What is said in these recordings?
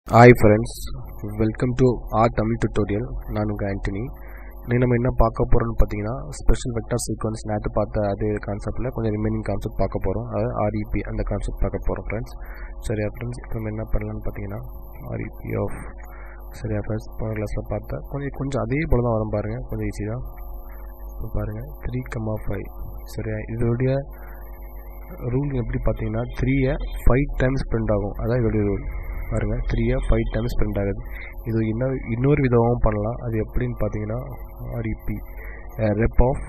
hi friends welcome to our Tamil tutorial நான் உங்கள் ஆண்டனி இன்னைக்கு நம்ம என்ன பார்க்க போகிறோம்னு பார்த்தீங்கன்னா ஸ்பெஷல் வெக்டார் சீக்வன்ஸ் நேற்று பார்த்த அதே கான்செப்டில் கொஞ்சம் ரிமைனிங் கான்செப்ட் பார்க்க போகிறோம் அதாவது ஆர்இபி அந்த கான்செப்ட் பார்க்க போகிறோம் ஃப்ரெண்ட்ஸ் சரியா ஃப்ரெண்ட்ஸ் இப்போ நம்ம என்ன பண்ணலாம்னு பார்த்தீங்கன்னா ஆர்இபி ஆஃப் சரியா ஃப்ரெண்ட்ஸ் போன கிளாஸில் பார்த்தா கொஞ்சம் கொஞ்சம் அதே போல தான் வரும் பாருங்கள் கொஞ்சம் ஈஸி தான் இப்போ பாருங்கள் த்ரீ கமா ஃபைவ் சரியா இதோடைய ரூல் எப்படி பார்த்தீங்கன்னா த்ரீயை ஃபைவ் டைம்ஸ் பிரிண்ட் ஆகும் அதான் இதோடைய ரூல் பாருங்க த்ரீயை ஃபைவ் டைம்ஸ் பிரிண்ட் ஆகுது இது இன்னொரு இன்னொரு விதமாகவும் பண்ணலாம் அது எப்படின்னு பார்த்தீங்கன்னா R E P rep of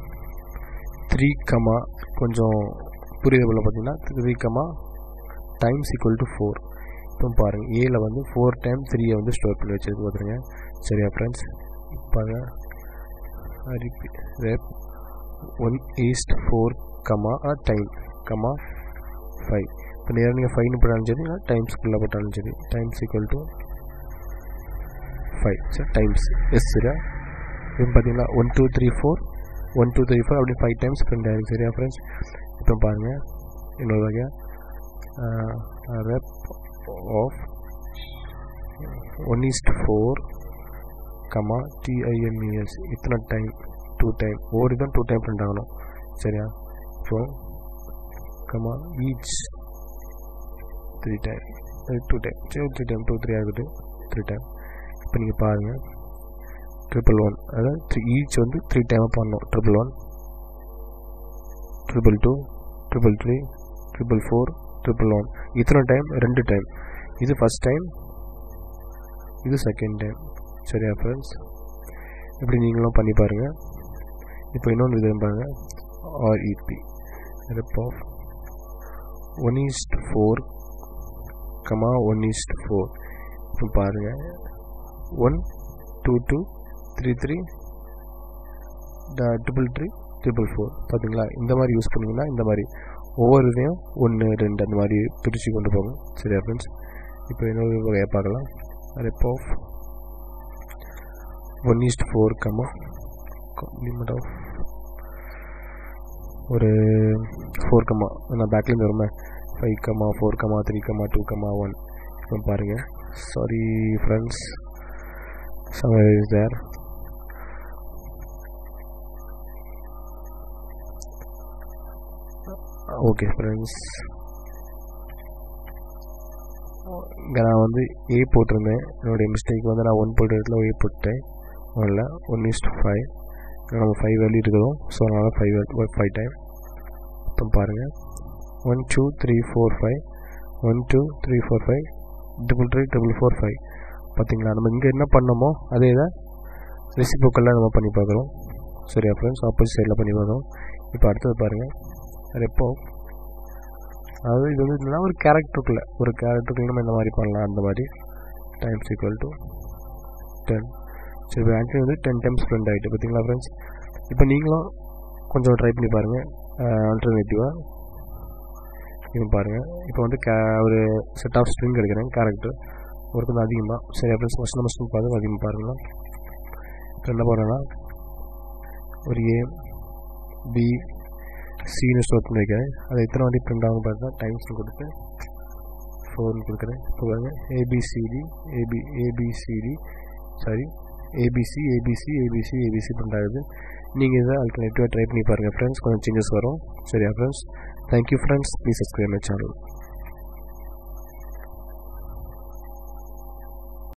three comma கொஞ்சம் புரியுதுல பார்த்தீங்கன்னா three comma times equal to four இப்போ பாருங்கள் ஏல வந்து ஃபோர் டைம் த்ரீயை வந்து ஸ்டோர் பண்ணி வச்சிருக்கு பார்த்துருங்க சரியா ஃப்ரெண்ட்ஸ் பாருங்க R E P rep one east four comma time comma five இப்போ நேரம் நீங்கள் ஃபைவ்னு போட்டாலும் சரி இல்லை டைம்ஸ்க்குள்ளே போட்டாலும் சரி டைம்ஸ் ஈக்குவல் டு ஃபைவ் சரி டைம்ஸ் எஸ் சரியா இப்போ பார்த்தீங்கன்னா one two three four one two three four அப்படி ஃபைவ் டைம்ஸ் பிரிண்ட் ஆகிருக்கு சரியா ஃப்ரெண்ட்ஸ் இப்போ பாருங்கள் இன்னொரு வகையாக rep of one east four comma T I M E S இத்தனை டைம் டூ டைம் ஒவ்வொரு தான் டூ டைம் பிரிண்ட் ஆகணும் சரியா so comma each three time two time சரி த்ரீ டைம் டூ த்ரீ ஆகுது த்ரீ டைம் இப்போ நீங்கள் பாருங்கள் ட்ரிபிள் ஒன் அதாவது த்ரீ ஈச் வந்து த்ரீ டைமாக பண்ணணும் triple one triple two triple three triple four triple one இத்தனை டைம் ரெண்டு டைம் இது ஃபஸ்ட் டைம் இது செகண்ட் டைம் சரியா ஃப்ரெண்ட்ஸ் இப்படி நீங்களும் பண்ணி பாருங்கள் இப்போ இன்னொன்று விதம் பாருங்கள் R E P rep of one east four comma one east four இப்போ பாருங்கள் one two two three three triple three triple four பார்த்தீங்களா இந்த மாதிரி யூஸ் பண்ணிங்கன்னா இந்த மாதிரி ஒவ்வொரு இதையும் ஒன்று ரெண்டு அந்த மாதிரி பிரித்து கொண்டு போகும் சரியா ஃப்ரெண்ட்ஸ் இப்போ இன்னொரு வகையை பார்க்கலாம் rep of one east four comma complement of ஒரு ஃபோர் கமா நான் பேக்லேருந்து வருமே five comma four comma three comma two comma one இப்போ பாருங்கள் sorry friends some error is there okay friends இங்கே நான் வந்து ஏ போட்டிருந்தேன் என்னுடைய மிஸ்டேக் வந்து நான் ஒன் போட்ட இடத்துல ஏ போட்டேன் ஒன்றில் ஒன் இஸ்ட் ஃபைவ் நம்ம ஃபைவ் வேல்யூ இருக்குதும் ஸோ அதனால் ஃபைவ் ஃபைவ் டைம் இப்போ பாருங்கள் one two three four five one two three four five triple three triple four five பார்த்தீங்களா நம்ம இங்கே என்ன பண்ணோமோ அதே தான் ரெசிபோக்கெல்லாம் நம்ம பண்ணி பார்க்குறோம் சரியா ஃப்ரெண்ட்ஸ் ஆப்போசிட் சைடில் பண்ணி பார்க்குறோம் இப்போ அடுத்தது பாருங்கள் ரெப்போ அதாவது இது வந்து இல்லைனா ஒரு கேரக்டருக்குள்ளே ஒரு கேரக்டருக்குள்ளே நம்ம இந்த மாதிரி பண்ணலாம் அந்த மாதிரி டைம்ஸ் ஈக்குவல் டு டென் சரி இப்போ ஆக்சுவலி வந்து டென் டைம்ஸ் ஸ்பெண்ட் ஆகிட்டு பார்த்தீங்களா ஃப்ரெண்ட்ஸ் இப்போ நீங்களும் கொஞ்சம் ட்ரை பண்ணி பாருங்கள் ஆல்டர்னேட்டிவாக இது பாருங்கள் இப்போ வந்து கே ஒரு செட் ஆஃப் ஸ்ட்ரிங் எடுக்கிறேன் கேரக்டர் ஒரு கொஞ்சம் அதிகமாக சரி ஃப்ரெண்ட்ஸ் ஃபஸ்ட் நம்ம ஸ்ட்ரிங் பார்த்து அதிகமாக பாருங்களா இப்போ என்ன பண்ணுறேன்னா ஒரு ஏ பி சின்னு ஸ்டோர் பண்ணி வைக்கிறேன் அது எத்தனை வாட்டி பிரிண்ட் ஆகும் பார்த்தா டைம்ஸ்னு கொடுத்து ஃபோர்னு கொடுக்குறேன் இப்போ பாருங்க A B C D A B A B C D sorry A B C A B C A B C A B C print ஆகுது நீங்கள் இதை அல்டர்னேட்டிவாக ட்ரை பண்ணி பாருங்கள் ஃப்ரெண்ட்ஸ் கொஞ்சம் சேஞ்சஸ் வரும் சரியா friends thank you friends please subscribe my channel